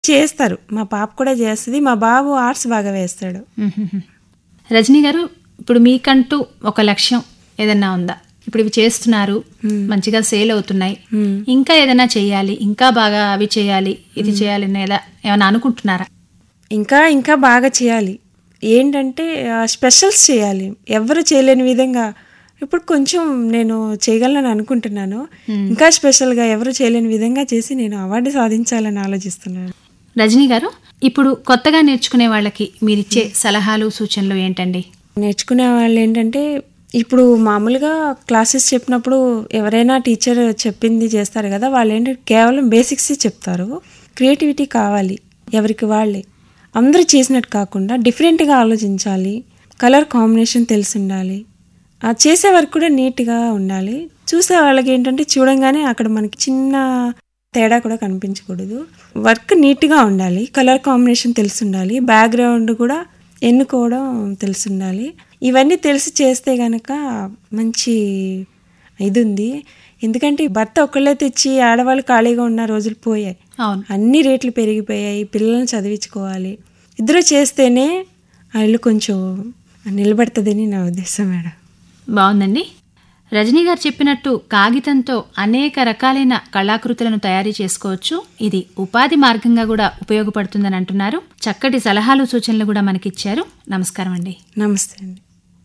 చేస్తారు మా పాప కూడా చేస్తుంది మా బాబు ఆర్ట్స్ బాగా వేస్తాడు మ్మ్. రజనీ గారు ఇప్పుడు మీకంటూ ఒక లక్ష్యం ఏదన్నా ఉందా ఇప్పుడు ఇవి చేస్తున్నారు మంచిగా సేల్ అవుతున్నాయి ఇంకా ఏదైనా చేయాలి ఇంకా బాగా అవి చేయాలి ఇది చేయాలి అనేదా ఏమైనా అనుకుంటున్నారా ఇంకా ఇంకా బాగా చేయాలి ఏంటంటే స్పెషల్స్ చేయాలి ఎవరు చేయలేని విధంగా ఇప్పుడు కొంచెం నేను చేయగలను అనుకుంటున్నాను ఇంకా స్పెషల్గా ఎవరు చేయలేని విధంగా చేసి నేను అవార్డు సాధించాలని ఆలోచిస్తున్నాను రజనీ గారు ఇప్పుడు కొత్తగా నేర్చుకునే వాళ్ళకి మీరిచ్చే సలహాలు సూచనలు ఏంటండి నేర్చుకునే వాళ్ళు ఏంటంటే ఇప్పుడు మామూలుగా క్లాసెస్ చెప్పినప్పుడు ఎవరైనా టీచర్ చెప్పింది చేస్తారు కదా వాళ్ళు ఏంటంటే కేవలం బేసిక్స్ చెప్తారు క్రియేటివిటీ కావాలి ఎవరికి వాళ్ళే అందరూ చేసినట్టు కాకుండా డిఫరెంట్గా ఆలోచించాలి కలర్ కాంబినేషన్ తెలిసి ఉండాలి ఆ చేసే వరకు కూడా నీట్గా ఉండాలి చూసే వాళ్ళకి ఏంటంటే చూడంగానే అక్కడ మనకి చిన్న తేడా కూడా కనిపించకూడదు వర్క్ నీట్గా ఉండాలి కలర్ కాంబినేషన్ తెలిసి ఉండాలి బ్యాక్గ్రౌండ్ కూడా ఎన్నుకోవడం తెలిసి ఉండాలి ఇవన్నీ తెలిసి చేస్తే గనక మంచి ఇది ఉంది ఎందుకంటే భర్త ఒక్కళ్ళే తెచ్చి ఆడవాళ్ళు ఖాళీగా ఉన్న రోజులు పోయాయి అవును అన్ని రేట్లు పెరిగిపోయాయి పిల్లల్ని చదివించుకోవాలి ఇద్దరు చేస్తేనే ఆ ఇల్లు కొంచెం నిలబడుతుందని నా ఉద్దేశం మేడం బాగుందండి రజనీ గారు చెప్పినట్టు కాగితంతో అనేక రకాలైన కళాకృతులను తయారు చేసుకోవచ్చు ఇది ఉపాధి మార్గంగా కూడా ఉపయోగపడుతుందని అంటున్నారు చక్కటి సలహాలు సూచనలు కూడా మనకిచ్చారు నమస్కారం అండి నమస్తే అండి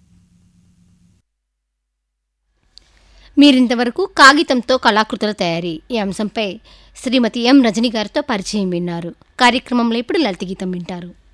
మీరింతవరకు కాగితంతో కళాకృతుల తయారీ ఈ అంశంపై శ్రీమతి ఎం రజని గారితో పరిచయం విన్నారు కార్యక్రమంలో ఇప్పుడు లలిత గీతం వింటారు